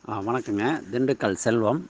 ஆ வணக்கங்க திண்டுக்கல் செல்வம்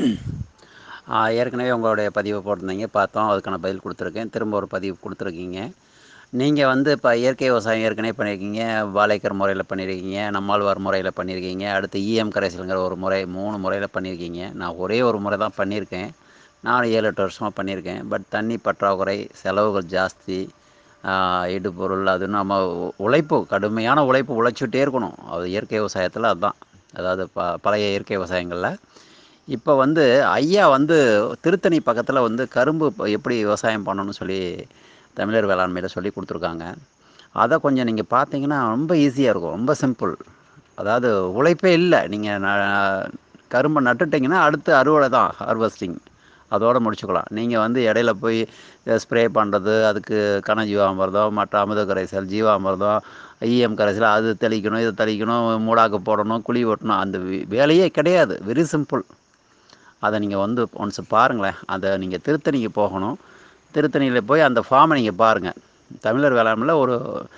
ஆ, ஏற்கனவே உங்களுடைய பதிவை போட்டிருந்தீங்க பார்த்தோம் அதுக்கான பதில் கொடுத்துருக்கேன் திரும்ப ஒரு பதிவு கொடுத்துருக்கீங்க நீங்கள் வந்து இப்போ இயற்கை விவசாயம் ஏற்கனவே பண்ணியிருக்கீங்க வாழைக்கர் முறையில் பண்ணியிருக்கீங்க நம்மாழ்வார் முறையில் பண்ணியிருக்கீங்க அடுத்து இஎம் கரைசலுங்கிற ஒரு முறை மூணு முறையில் பண்ணியிருக்கீங்க நான் ஒரே ஒரு முறை தான் பண்ணியிருக்கேன் நான் ஏழு எட்டு வருஷமாக பண்ணியிருக்கேன் பட் தண்ணி பற்றாக்குறை செலவுகள் ஜாஸ்தி ஆ, இடுபொருள் அது நம்ம உ- உழைப்பு கடுமையான உழைப்பு உழைச்சிட்டே இருக்கணும் அது இயற்கை விவசாயத்தில் அதுதான் அதாவது ப பழைய இயற்கை விவசாயங்களில் இப்போ வந்து ஐயா வந்து திருத்தணி பக்கத்தில் வந்து கரும்பு ப- எப்படி விவசாயம் பண்ணணும்னு சொல்லி தமிழர் வேளாண்மையில் சொல்லி கொடுத்துருக்காங்க அதை கொஞ்சம் நீங்கள் பார்த்தீங்கன்னா ரொம்ப ஈஸியாக இருக்கும் ரொம்ப சிம்பிள் அதாவது உழைப்பே இல்லை நீங்கள் கரும்பை நட்டுட்டிங்கன்னா அடுத்து அறுவடை தான் ஹார்வெஸ்டிங் அதோடு முடிச்சுக்கலாம் நீங்கள் வந்து இடையில போய் ஸ்ப்ரே பண்ணுறது அதுக்கு கன ஜீவாமிர்தம் மற்ற அமுத கரைசல் ஜீவாமிர்தம் ஈஎம் கரைசல் அது தெளிக்கணும் இது தெளிக்கணும் மூடாக்கு போடணும் குழி வெட்டணும் அந்த வே- வேலையே கிடையாது வெரி சிம்பிள் அதை நீங்கள் வந்து ஒன்ஸ் பாருங்களேன் அதை நீங்கள் திருத்தணிக்கு போகணும் திருத்தணியில் போய் அந்த ஃபார்மை நீங்கள் பாருங்கள் தமிழர் வேளாண்மையில் ஒரு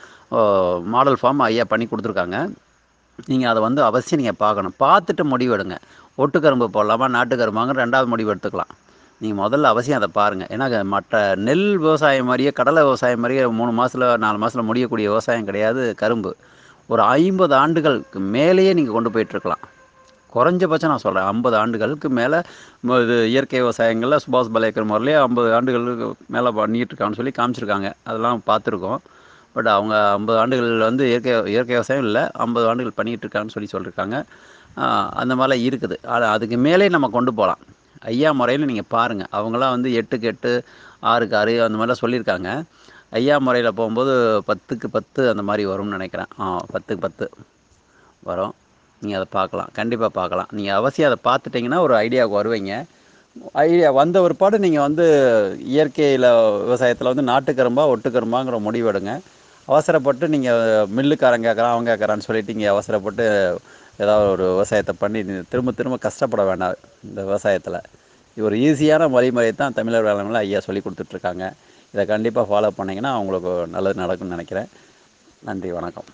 மாடல் ஃபார்ம் ஐயா பண்ணி கொடுத்துருக்காங்க நீங்கள் அதை வந்து அவசியம் நீங்கள் பார்க்கணும் பார்த்துட்டு முடிவெடுங்க ஒட்டுக்கரும்பு போடலாமா நாட்டுக்கரும்பாங்க ரெண்டாவது முடிவு எடுத்துக்கலாம் நீங்கள் முதல்ல அவசியம் அதை பாருங்கள் ஏன்னா அது மற்ற நெல் விவசாயம் மாதிரியே கடலை விவசாயம் மாதிரியே மூணு மாதத்தில் நாலு மாதத்தில் முடியக்கூடிய விவசாயம் கிடையாது கரும்பு ஒரு ஐம்பது ஆண்டுகளுக்கு மேலேயே நீங்கள் கொண்டு போயிட்டுருக்கலாம் குறைஞ்சபட்சம் நான் சொல்கிறேன் ஐம்பது ஆண்டுகளுக்கு மேலே இது இயற்கை விவசாயங்களில் சுபாஷ் பலேக்கர் முறையிலே ஐம்பது ஆண்டுகளுக்கு மேலே பண்ணிட்டு இருக்கான்னு சொல்லி காமிச்சிருக்காங்க அதெல்லாம் பார்த்துருக்கோம் பட் அவங்க ஐம்பது ஆண்டுகள் வந்து இயற்கை இயற்கை விவசாயம் இல்லை ஐம்பது ஆண்டுகள் பண்ணிகிட்டு இருக்கான்னு சொல்லி சொல்லியிருக்காங்க ஆஹ் அந்த மாதிரிலாம் இருக்குது அது அதுக்கு மேலே நம்ம கொண்டு போகலாம் ஐயா முறையில் நீங்கள் பாருங்கள் அவங்களாம் வந்து எட்டுக்கு எட்டு ஆறுக்கு ஆறு அந்த மாதிரிலாம் சொல்லியிருக்காங்க ஐயா முறையில் போகும்போது பத்துக்கு பத்து அந்த மாதிரி வரும்னு நினைக்கிறேன் ஆ பத்துக்கு பத்து வரும் நீங்கள் அதை பார்க்கலாம் கண்டிப்பாக பார்க்கலாம் நீங்கள் அவசியம் அதை பார்த்துட்டிங்கன்னா ஒரு ஐடியாவுக்கு வருவீங்க ஐடியா வந்த ஒருபாடு நீங்கள் வந்து இயற்கையில் விவசாயத்தில் வந்து நாட்டுக்கரும்பா ஒட்டுக்கரும்பாங்கிற முடிவெடுங்க அவசரப்பட்டு நீங்கள் மில்லுக்காரன் கேட்குறான் அவன் கேட்குறான்னு சொல்லிட்டு இங்கே அவசரப்பட்டு ஏதாவது ஒரு விவசாயத்தை பண்ணி நீ திரும்ப திரும்ப கஷ்டப்பட வேண்டாம் இந்த விவசாயத்தில் இது ஒரு ஈஸியான வழிமுறை தான் தமிழர் வேளாண்மையில் ஐயா சொல்லி கொடுத்துட்ருக்காங்க இதை கண்டிப்பாக ஃபாலோ பண்ணிங்கன்னா அவங்களுக்கு நல்லது நடக்கும்னு நினைக்கிறேன் நன்றி வணக்கம்